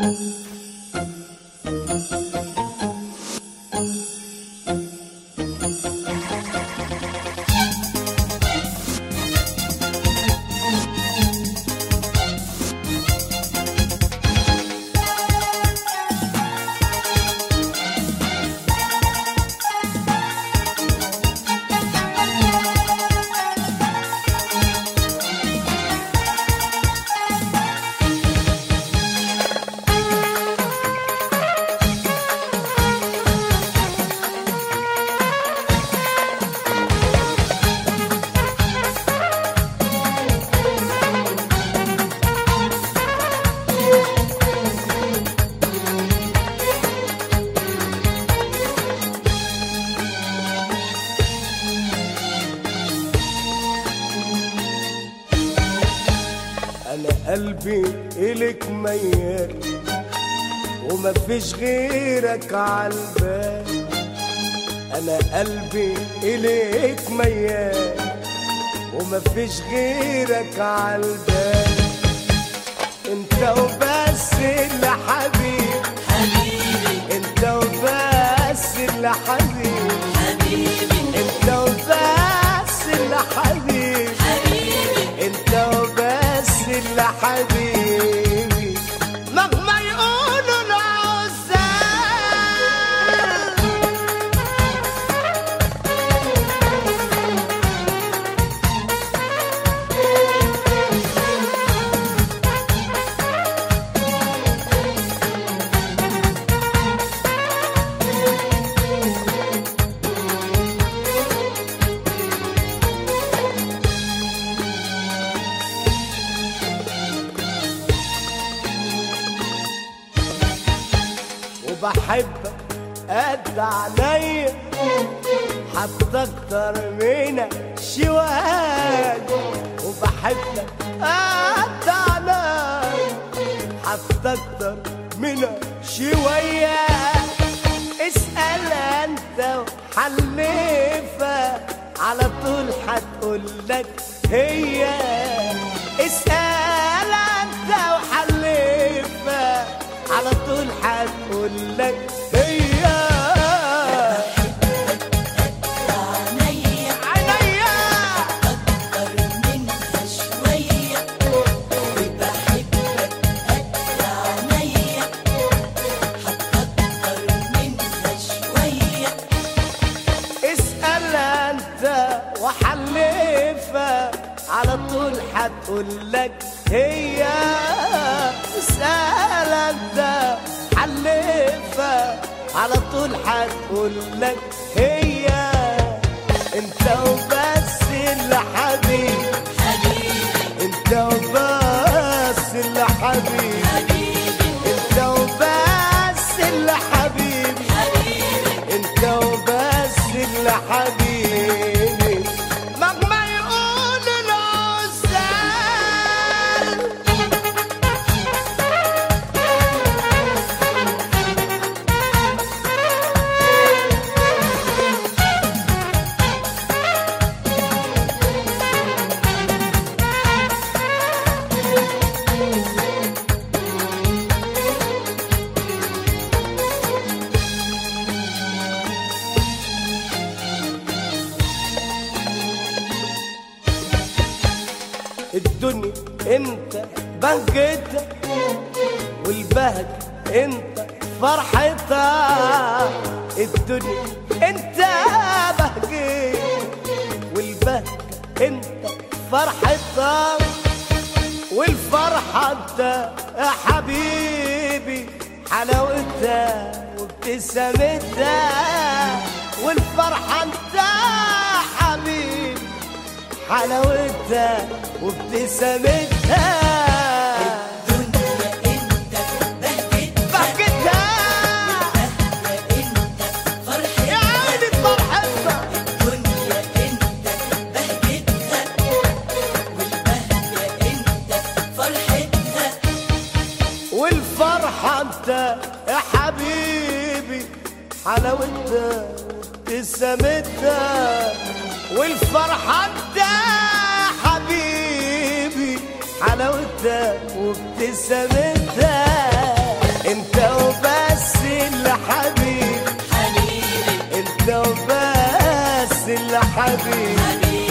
انا قلبي الك ميال ومفيش غيرك عالبال انا قلبي اليك ميال ومفيش غيرك عالبال انت وبس اللي حبيب حبيبي انت وبس اللي حبيب حبيبي انت وبس اللي حبيب حبيبي انت وبس اللي حبيبي مهما يقولوا العزال وبحبك قد عينيا حتى اكتر من شوال وبحبك قد عينيا حتى اكتر من شوية اسأل انت وحلفة على طول هتقولك هي اسأل انت وحلفة على طول هتقولك هي عينيا عينيا أكتر منها شوية وبحبك أكتر عينيا هتكتر منها شوية اسأل انت وحلفة على طول هتقولك هي اسأل انت حلفة على طول هتقولك هي انت وبس اللي حبيب حبيبي انت وبس اللي حبيب حبيبي انت وبس اللي حبيب حبيبي انت وبس اللي حبيبي مهما يقول العزال الدنيا انت بهجتها والبهج انت فرحتها الدنيا انت بهجتها والبهج انت فرحتها والفرحة انت يا حبيبي حلاوتها وابتسامتها والفرحة انت يا حبيبي حلاوتها وابتسامتها الدنيا انت بهجتها بهجتها انت فرحتها يا عيني فرحتها الدنيا انت بهجتها والبهجة انت فرحتها والفرحة انت يا حبيبي حلاوتها وابتسامتها والفرحة انت يا حبيبي حلاوتها وابتسامتها بس الحبيب